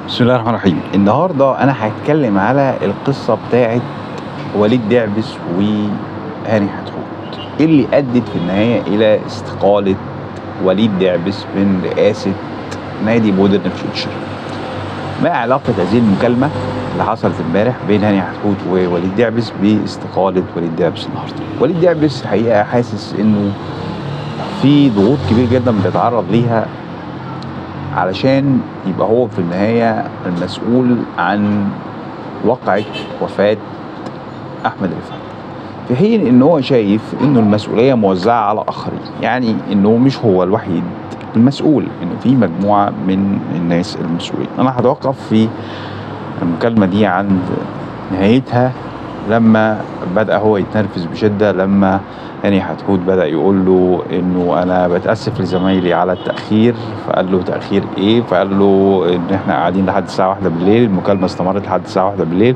بسم الله الرحمن الرحيم النهارده انا هتكلم على القصه بتاعه وليد دعبس وهاني حتحوت اللي ادت في النهايه الى استقاله وليد دعبس من رئاسه نادي مودرن فيوتشر ما علاقه هذه المكالمه اللي حصلت امبارح بين هاني حتحوت ووليد دعبس باستقاله وليد دعبس النهارده وليد دعبس حقيقه حاسس انه في ضغوط كبير جدا بيتعرض ليها علشان يبقى هو في النهاية المسؤول عن وقعة وفاة أحمد رفعت في حين إن هو شايف إنه المسؤولية موزعة على آخرين يعني إنه مش هو الوحيد المسؤول إنه في مجموعة من الناس المسؤولين أنا هتوقف في المكالمة دي عند نهايتها لما بدأ هو يتنرفز بشدة لما هاني حتحوت بدأ يقول له إنه أنا بتأسف لزمايلي على التأخير فقال له تأخير إيه؟ فقال له إن إحنا قاعدين لحد الساعة واحدة بالليل المكالمة استمرت لحد الساعة واحدة بالليل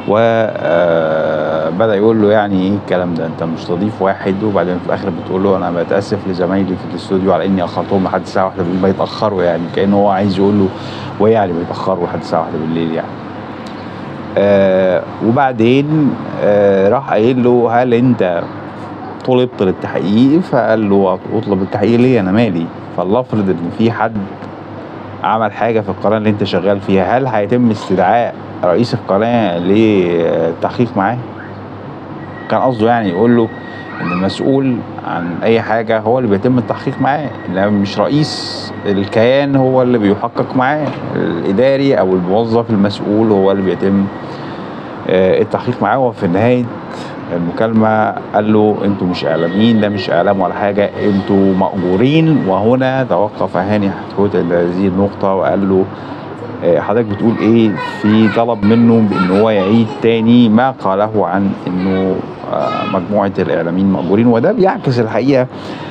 وبدأ يقول له يعني إيه الكلام ده أنت مش تضيف واحد وبعدين في الآخر بتقول له أنا بتأسف لزمايلي في الاستوديو على إني أخرتهم لحد الساعة واحدة بالليل بيتأخروا يعني كأنه هو عايز يقول له وإيه يعني بيتأخروا لحد الساعة واحدة بالليل يعني آه وبعدين آه راح قايل له هل انت طلبت للتحقيق فقال له اطلب التحقيق ليه انا مالي فلنفرض ان في حد عمل حاجه في القناه اللي انت شغال فيها هل هيتم استدعاء رئيس القناه للتحقيق معاه كان قصده يعني يقول له ان المسؤول عن اي حاجه هو اللي بيتم التحقيق معاه انما مش رئيس الكيان هو اللي بيحقق معاه الاداري او الموظف المسؤول هو اللي بيتم التحقيق معاه وفي نهايه المكالمة قال له انتوا مش اعلاميين ده مش اعلام ولا حاجة انتوا مأجورين وهنا توقف هاني حتحوت عند هذه النقطة وقال له حضرتك بتقول ايه في طلب منه بان هو يعيد تاني ما قاله عن انه مجموعة الاعلاميين مأجورين وده بيعكس الحقيقة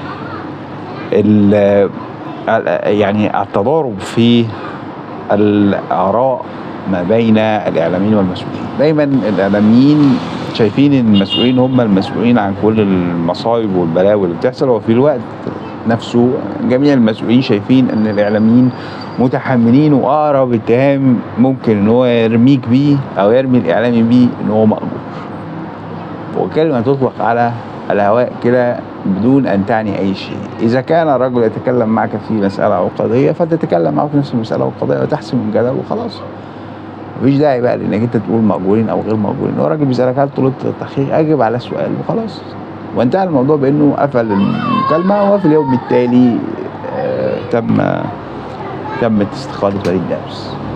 يعني التضارب في الآراء ما بين الإعلاميين والمسؤولين دايما الإعلاميين شايفين ان المسؤولين هم المسؤولين عن كل المصايب والبلاوي اللي بتحصل وفي الوقت نفسه جميع المسؤولين شايفين ان الاعلاميين متحملين واقرب اتهام ممكن ان هو يرميك بيه او يرمي الاعلامي بيه ان هو مأجور وكلمه تطلق على الهواء كده بدون ان تعني اي شيء اذا كان الرجل يتكلم معك في مساله عقديه فتتكلم معه في نفس المساله العقديه وتحسم الجدل وخلاص مفيش داعي بقى لانك انت تقول مأجورين او غير مأجورين هو راجل بيسالك هل طلبت التحقيق اجب على السؤال وخلاص وانتهى الموضوع بانه قفل المكالمه وفي اليوم التالي آه تم تمت استقاله وليد دارس